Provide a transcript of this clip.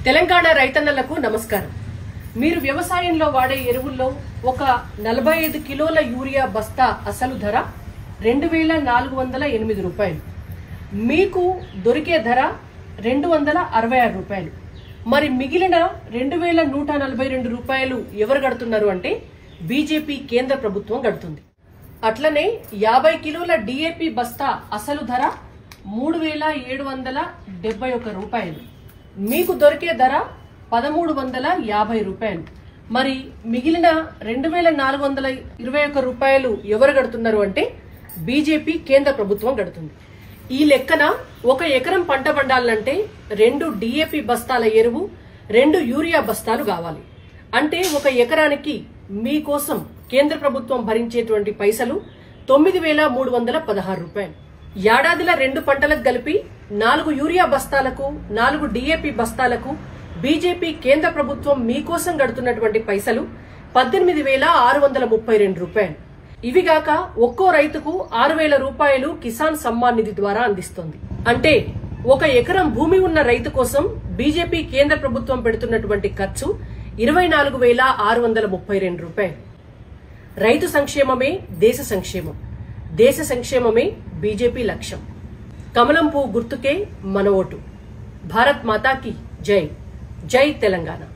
తెలంగాణ రైతన్నలకు నమస్కారం మీరు వ్యవసాయంలో వాడే ఎరువుల్లో ఒక నలభై ఐదు కిలోల యూరియా బస్తా అసలు ధర రెండు వేల నాలుగు వందల ఎనిమిది రూపాయలు మీకు దొరికే ధర రెండు వందల అరవై ఆరు రూపాయలు మరి మిగిలిన రెండు వేల నూట నలభై రెండు రూపాయలు ఎవరు గడుతున్నారు అంటే బీజేపీ కేంద్ర ప్రభుత్వం గడుతుంది అట్లనే యాభై కిలోల డిఏపి బస్తా అసలు ధర మూడు వేల ఏడు వందల డెబ్బై ఒక రూపాయలు మీకు దొరికే ధర పదమూడు వందల యాభై రూపాయలు మరి మిగిలిన రెండు వేల నాలుగు వందల ఇరవై ఒక్క రూపాయలు ఎవరు గడుతున్నారు అంటే బీజేపీ కేంద్ర ప్రభుత్వం గడుతుంది ఈ లెక్కన ఒక ఎకరం పంట పండాలంటే రెండు డిఏపి బస్తాల ఎరువు రెండు యూరియా బస్తాలు కావాలి అంటే ఒక ఎకరానికి మీకోసం కేంద్ర ప్రభుత్వం భరించేటువంటి పైసలు తొమ్మిది వేల మూడు వందల పదహారు రూపాయలు ఏడాదిలో రెండు పంటలకు కలిపి నాలుగు యూరియా బస్తాలకు నాలుగు డిఏపి బస్తాలకు బీజేపీ కేంద్ర ప్రభుత్వం మీకోసం గడుతున్నటువంటి పైసలు పద్దెనిమిది వేల ఆరు వందల ముప్పై రెండు రూపాయలు ఇవిగాక ఒక్కో రైతుకు ఆరు వేల రూపాయలు కిసాన్ సమ్మాన్ నిధి ద్వారా అందిస్తోంది అంటే ఒక ఎకరం భూమి ఉన్న రైతు కోసం బీజేపీ కేంద్ర ప్రభుత్వం పెడుతున్నటువంటి ఖర్చు ఇరవై నాలుగు వేల ఆరు వందల ముప్పై రెండు రూపాయలు రైతు సంక్షేమమే దేశ సంక్షేమం దేశ సంక్షేమమే బీజేపీ లక్ష్యం కమలం పువ్వు గుర్తుకే మన ఓటు భారత్ మాతాకి జై జై తెలంగాణ